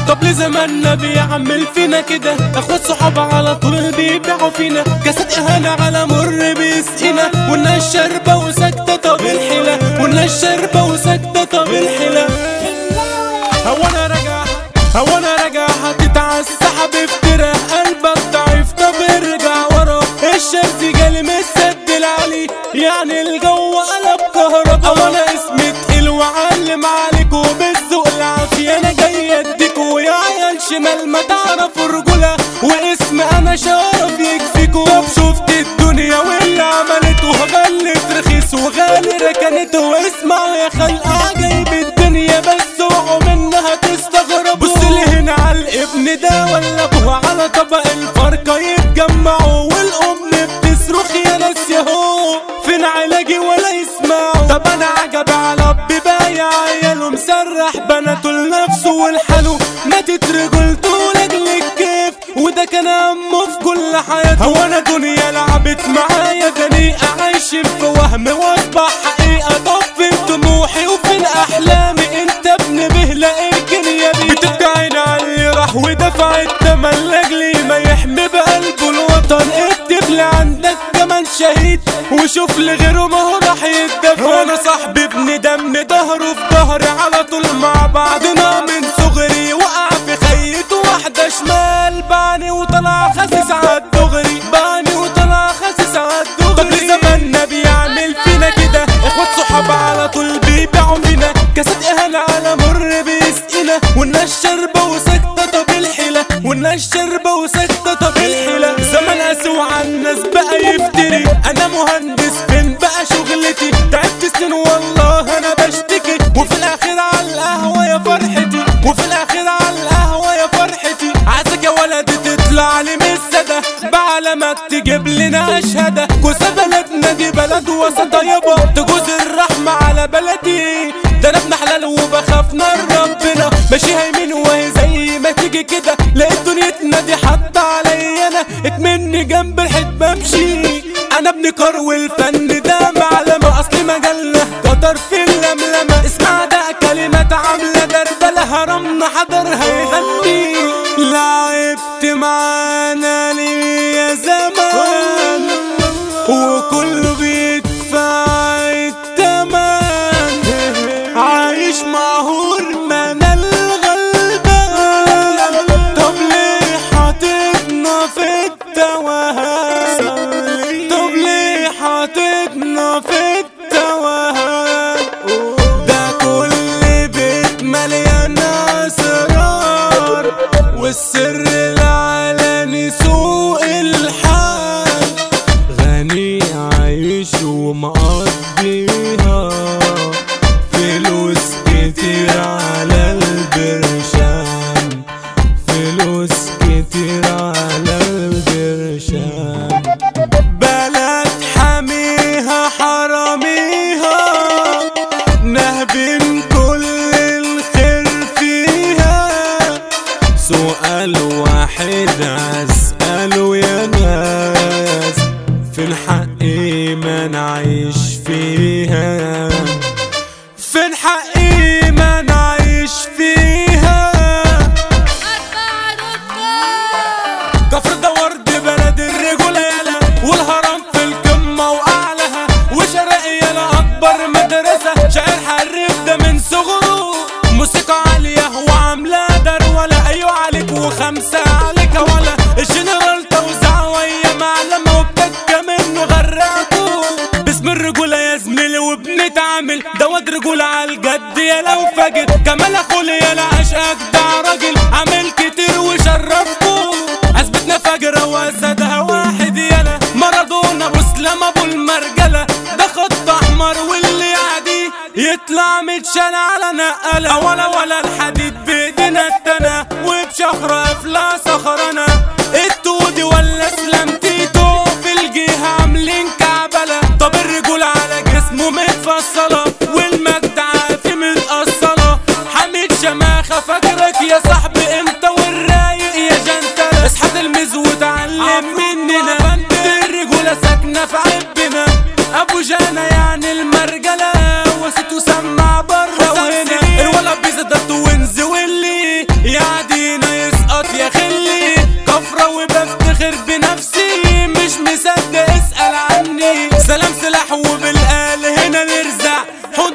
طب ليه زماننا بيعمل فينا كده اخوات صحاب على طول بيبيعوا فينا كاسات اهانة على مر بيسقينا والناس شاربة وساكتة طب الحيلة والناس شاربة وساكتة طب الحيلة هو انا راجع هو انا راجع حطيت على السحب افترا قلبك ضعيف طب ارجع ورا الشمس جالي مسد العلي يعني الجو قلب كهربا هو انا اسمي تقيل وعلم عليك وبالذوق العافية انا جاي اديكوا يا عيال شمال ما تعرفوا رجولة واسم انا شرف يكفيكوا طب شفت الدنيا واللي عملته غلت رخيص وغالي ركنته واسمعوا يا خلق عجايب الدنيا بس اوعوا منها تستغربوا بص لي هنا على الابن ده ولا ابوه على طبق الفرقة يتجمعوا والام بتصرخ يا ناس ياهو فين علاجي ولا يسمعوا طب انا عجبي على اب بايع عياله مسرح بناته لنفسه والحلو ماتت رجولته لاجل الكيف وده كان همه في كل حياته هو انا دنيا لعبت معايا دنيئة عايشين في وهم واصبح حقيقة طب فين طموحي وفين احلامي انت ابن بهلة اركن يا بيه بتبكي على اللي راح ودفع التمن لاجلي ما يحمي بقلبه الوطن اكتب لي عندك كمان شهيد وشوف لي غيره ما هو راح يتدفن وانا صاحبي ابن دم ظهره في ظهري على طول مع بعضنا من صغري وقع في خيط واحدة شمال باني وطلع خسيس عالدغري باني وطلع خسيس عالدغري طب ليه زماننا بيعمل فينا كده اخوات صحاب على طول بيبيعوا فينا كاسات اهانة على مر بيسقينا والناس شاربة وساكتة طب الحيلة والناس شاربة وساكتة طب الحيلة زمن قاسي على الناس بقى يفتري انا مهندس فين بقى شغلتي تعبت سنين والله انا بشتكي وفي الاخر على القهوة يا فرحتي وفي الاخر على القهوة يا فرحتي عايزك يا ولدي تطلع لي من السدا بعلمك تجيب لنا اشهدة كوسة بلدنا دي بلد وسط يابا تجوز الرحمة على بلدي ده انا ابن حلال وبخاف نار ربنا ماشي هيمين وهي زي ما تيجي كده لقيت دنيتنا دي حتى عليا انا اكمني جنب الحيط بمشي انا ابن كار والفن ده معلمة اصلي مجلة قدر في اللملمة اسمع ده كلمات عاملة دردلة هرمنا حضر هيغني لعبت معانا ليه يا زمان وكله بيدفع التمن عايش مهور من الغلبان طب ليه حاططنا في التوهان طب ليه حاططنا في التوهان ده كل بيت مليان اسرار والسر العلني سوء الحال غني عايش ومقضيها فلوس كتير على البرشام فلوس كتير على البرشام بلد حميها حراميها نهبين كل الخير فيها سؤال واحد اسأله يا ناس في الحق ما نعيش فيها في الحق ما نعيش فيها كفر ده ورد بلد الرجولة يالا والهرم في القمة وأعلاها وشرق يالا أكبر مدرسة شاعر حرف ده من صغره موسيقى عالية وعاملة درولة أيوة عليك وخمسة عليك ولا الجنرال توزع ويا معلمة وبتكة منه غرقته باسم الرجولة يا زميلي وبنتعامل ده واد رجولة عالجد يا لو فاجر كمال أخولي يالا عشقك ده راجل عامل كتير وشرفكم اثبتنا فجرة واسدها واحد يلا مارادونا مسلم ابو المرجلة ده خط احمر واللي يعدي يطلع متشال على نقلة ولا ولا الحديد بايدينا التنا وبشخرة افلا صخرنا التودي ولا سلامتيتو في الجهة عاملين كعبلة طب الرجول على جسمه متفصلة والمجد عافي متأصلة حميد شماخة فاكرك يا صاحبي انت والرايق يا جنتلة اصحى تلمذ وتعلم مننا الرجولة ساكنة في عبنا ابو جانا يعني المرجلة وسط وسمع بره وهنا الولد بيزيد التوينز واللي يعدي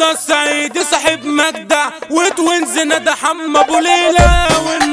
صاحبنا السعيد صاحب مجدع وتوينز ندى حمى ابو ليلى